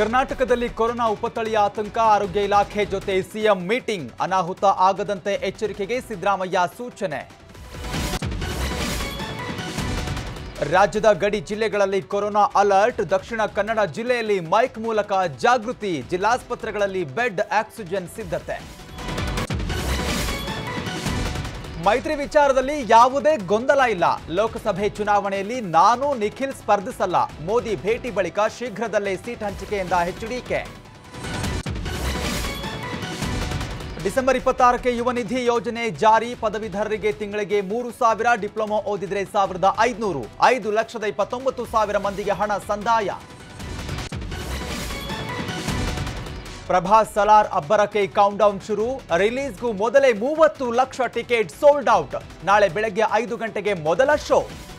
ಕರ್ನಾಟಕದಲ್ಲಿ ಕೊರೋನಾ ಉಪತಳಿಯ ಆತಂಕ ಆರೋಗ್ಯ ಇಲಾಖೆ ಜೊತೆ ಸಿಎಂ ಮೀಟಿಂಗ್ ಅನಾಹುತ ಆಗದಂತೆ ಎಚ್ಚರಿಕೆಗೆ ಸಿದ್ದರಾಮಯ್ಯ ಸೂಚನೆ ರಾಜ್ಯದ ಗಡಿ ಜಿಲ್ಲೆಗಳಲ್ಲಿ ಕೊರೋನಾ ಅಲರ್ಟ್ ದಕ್ಷಿಣ ಕನ್ನಡ ಜಿಲ್ಲೆಯಲ್ಲಿ ಮೈಕ್ ಮೂಲಕ ಜಾಗೃತಿ ಜಿಲ್ಲಾಸ್ಪತ್ರೆಗಳಲ್ಲಿ ಬೆಡ್ ಆಕ್ಸಿಜನ್ ಸಿದ್ಧತೆ ಮೈತ್ರಿ ವಿಚಾರದಲ್ಲಿ ಯಾವುದೇ ಗೊಂದಲ ಇಲ್ಲ ಲೋಕಸಭೆ ಚುನಾವಣೆಯಲ್ಲಿ ನಾನು ನಿಖಿಲ್ ಸ್ಪರ್ಧಿಸಲ್ಲ ಮೋದಿ ಭೇಟಿ ಬಳಿಕ ಶೀಘ್ರದಲ್ಲೇ ಸೀಟ್ ಹಂಚಿಕೆಯಿಂದ ಎಚ್ಡಿಕೆ ಡಿಸೆಂಬರ್ ಇಪ್ಪತ್ತಾರಕ್ಕೆ ಯುವ ನಿಧಿ ಯೋಜನೆ ಜಾರಿ ಪದವೀಧರರಿಗೆ ತಿಂಗಳಿಗೆ ಮೂರು ಸಾವಿರ ಡಿಪ್ಲೊಮಾ ಓದಿದ್ರೆ ಸಾವಿರದ ಐದುನೂರು ಐದು ಲಕ್ಷದ ಇಪ್ಪತ್ತೊಂಬತ್ತು ಸಾವಿರ ಮಂದಿಗೆ ಹಣ ಸಂದಾಯ ಪ್ರಭಾಸ್ ಸಲಾರ್ ಅಬ್ಬರಕ್ಕೆ ಕೌಂಟ್ಡೌನ್ ಶುರು ರಿಲೀಸ್ಗೂ ಮೊದಲೇ ಮೂವತ್ತು ಲಕ್ಷ ಟಿಕೆಟ್ ಸೋಲ್ಡ್ ಔಟ್ ನಾಳೆ ಬೆಳಗ್ಗೆ ಐದು ಗಂಟೆಗೆ ಮೊದಲ ಶೋ